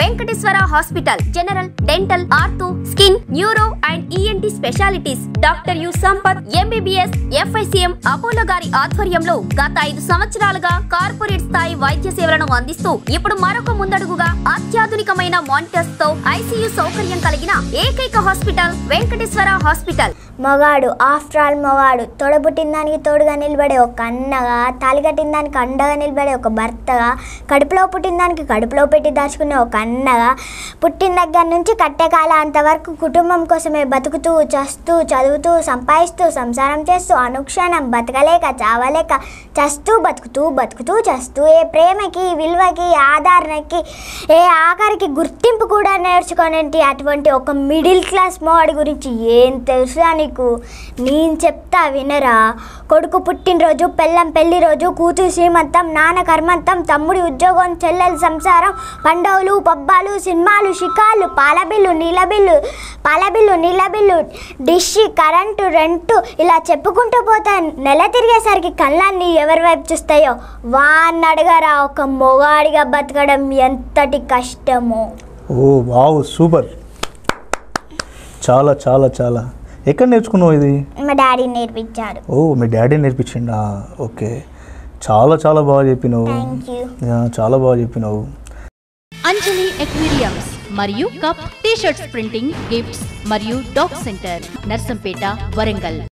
Venkateswara hospital general dental ortho skin neuro and ENT specialities doctor U Sampath MBBS FICM Apollo గారి ఆధ్వర్యంలో గత ఐదు సంవత్సరాలుగా కార్పొరేట్ స్థాయి వైద్య సేవలను అందిస్తూ ఇప్పుడు మరొక ముందడుగుగా అత్యాధునికమైన మానిటర్స్ తో ఐసీయూ సౌకర్యం కలిగిన ఏకైక హాస్పిటల్ వెంకటేశ్వర హాస్పిటల్ మొగాడు ఆఫ్టర్ ఆల్ మొగాడు తోడబుట్టిన దానికి తోడుగా నిలబడే ఒక అన్నగా తాలి కట్టిన దానికి అండగా నిలబడే ఒక భర్తగా కడుపులో పుట్టిన దానికి కడుపులో పెట్టి దాచుకునే ఒక అన్నగా పుట్టిన దగ్గర నుంచి కట్టెకాల అంతవరకు కుటుంబం కోసమే బతుకుతూ చస్తూ చదువుతూ సంపాదిస్తూ సంసారం చేస్తూ అనుక్షణం బతకలేక చావలేక చస్తూ బతుకుతూ బతుకుతూ చస్తూ ఏ ప్రేమకి విలువకి ఆదరణకి ఏ ఆఖరికి గుర్తింపు కూడా నేర్చుకోనేటి అటువంటి ఒక మిడిల్ క్లాస్ మోవాడి గురించి ఏం తెలుసురా నీకు నేను చెప్తా వినరా కొడుకు పుట్టినరోజు పెళ్ళం పెళ్లి రోజు కూతురు శ్రీమంతం నాన్న కర్మంతం తమ్ముడి ఉద్యోగం చెల్లెల సంసారం పండుగలు పబ్బాలు సినిమాలు షికార్లు పాల బిల్లు నీళ్ళ బిల్లు పాల బిల్లు నీళ్ళ బిల్లు డిష్ కరెంటు రెంటు ఇలా చెప్పుకుంటూ పోతే నెల తిరిగేసరికి కళ్ళన్నీ ఎవరి వైపు చూస్తాయో వాన్ని అడగరా ఒక మొగాడిగా బతకడం ఎంతటి కష్టమో ఓ వావ్ సూపర్ చాలా చాలా చాలా ఎక్కడ నేర్చుకున్నావు ఇది మా డాడీ నేర్పించాడు ఓ మీ డాడీ నేర్పించిండా ఓకే చాలా చాలా బాగా చెప్పినావు థ్యాంక్ యూ యా, చాలా బాగా చెప్పినావు అంజలి ఎక్వేరియంస్ మరియు cup T shirts printing gifts మరియు డాగ్ సెంటర్ నర్సంపేట వరంగల్